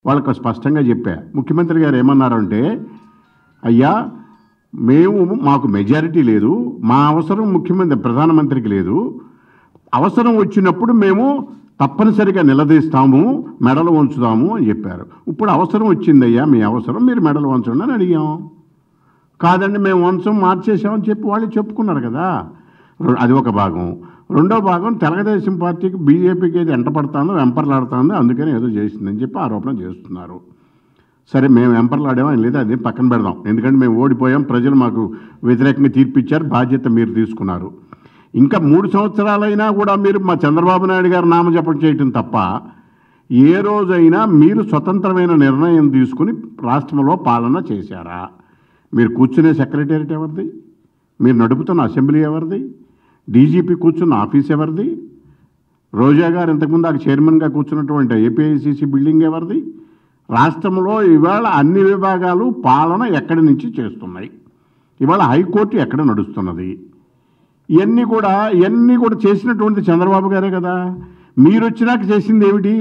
వాళ్ళకు స్పష్టంగా చెప్పా ముఖ్యమంత్రి గారు ఏమన్నారంటే అయ్యా మేము మాకు మెజారిటీ లేదు మా అవసరం ముఖ్యమంత్రి ప్రధానమంత్రికి లేదు అవసరం వచ్చినప్పుడు మేము తప్పనిసరిగా నిలదీస్తాము మెడలు వంచుదాము అని చెప్పారు ఇప్పుడు అవసరం వచ్చిందయ్యా మీ అవసరం మీరు మెడలు వంచండి అని అడిగాం కాదండి మేము వంశం మార్చేసామని చెప్పి వాళ్ళు చెప్పుకున్నారు కదా రె- అది ఒక భాగం రెండో భాగం తెలుగుదేశం పార్టీకి బీజేపీకి ఏది ఎంటపడుతుందో వెంపర్లాడుతుందో అందుకని ఏదో చేసిందని చెప్పి ఆరోపణ చేస్తున్నారు సరే మేము వెంపర్లాడామని లేదా అది పక్కన పెడదాం ఎందుకంటే మేము ఓడిపోయాం ప్రజలు మాకు వ్యతిరేకంగా తీర్పిచ్చారు బాధ్యత మీరు తీసుకున్నారు ఇంకా మూడు సంవత్సరాలైనా కూడా మీరు మా చంద్రబాబు నాయుడు గారు నామజపం చేయటం తప్ప ఏ రోజైనా మీరు స్వతంత్రమైన నిర్ణయం తీసుకుని రాష్ట్రంలో పాలన చేశారా మీరు కూర్చునే సెక్రటేరియట్ ఎవరిది మీరు నడుపుతున్న అసెంబ్లీ ఎవరిది డీజీపీ కూర్చున్న ఆఫీస్ ఎవరిది రోజా గారు ఇంతకుముందు ఆ చైర్మన్గా కూర్చున్నటువంటి ఏపీఐసిసి బిల్డింగ్ ఎవరిది రాష్ట్రంలో ఇవాళ అన్ని విభాగాలు పాలన ఎక్కడి నుంచి చేస్తున్నాయి ఇవాళ హైకోర్టు ఎక్కడ నడుస్తున్నది ఇవన్నీ కూడా ఇవన్నీ కూడా చేసినటువంటి చంద్రబాబు గారే కదా మీరు వచ్చినాక చేసింది ఏమిటి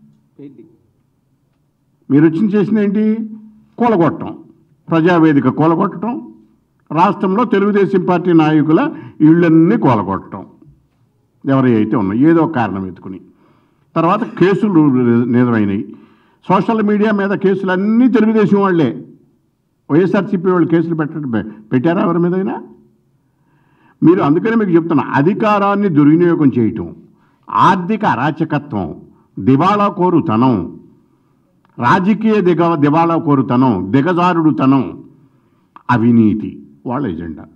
మీరు వచ్చిన చేసింది ఏంటి కూలగొట్టడం ప్రజావేదిక కూలగొట్టడం రాష్ట్రంలో తెలుగుదేశం పార్టీ నాయకుల ఇళ్ళన్నీ కూలగొట్టడం ఎవరి అయితే ఉన్నాయి ఏదో ఒక కారణం ఎత్తుకుని తర్వాత కేసులు నిజమైనవి సోషల్ మీడియా మీద కేసులు అన్నీ తెలుగుదేశం వాళ్ళే వైఎస్ఆర్సీపీ వాళ్ళు కేసులు పెట్ట పెట్టారా ఎవరి మీదైనా మీరు అందుకనే మీకు చెప్తున్నా అధికారాన్ని దుర్వినియోగం చేయటం ఆర్థిక అరాచకత్వం దివాళా కోరుతనం రాజకీయ దిగ దివాళా కోరుతనం దిగజారుడుతనం అవినీతి వాళ్ళ ఎజెండా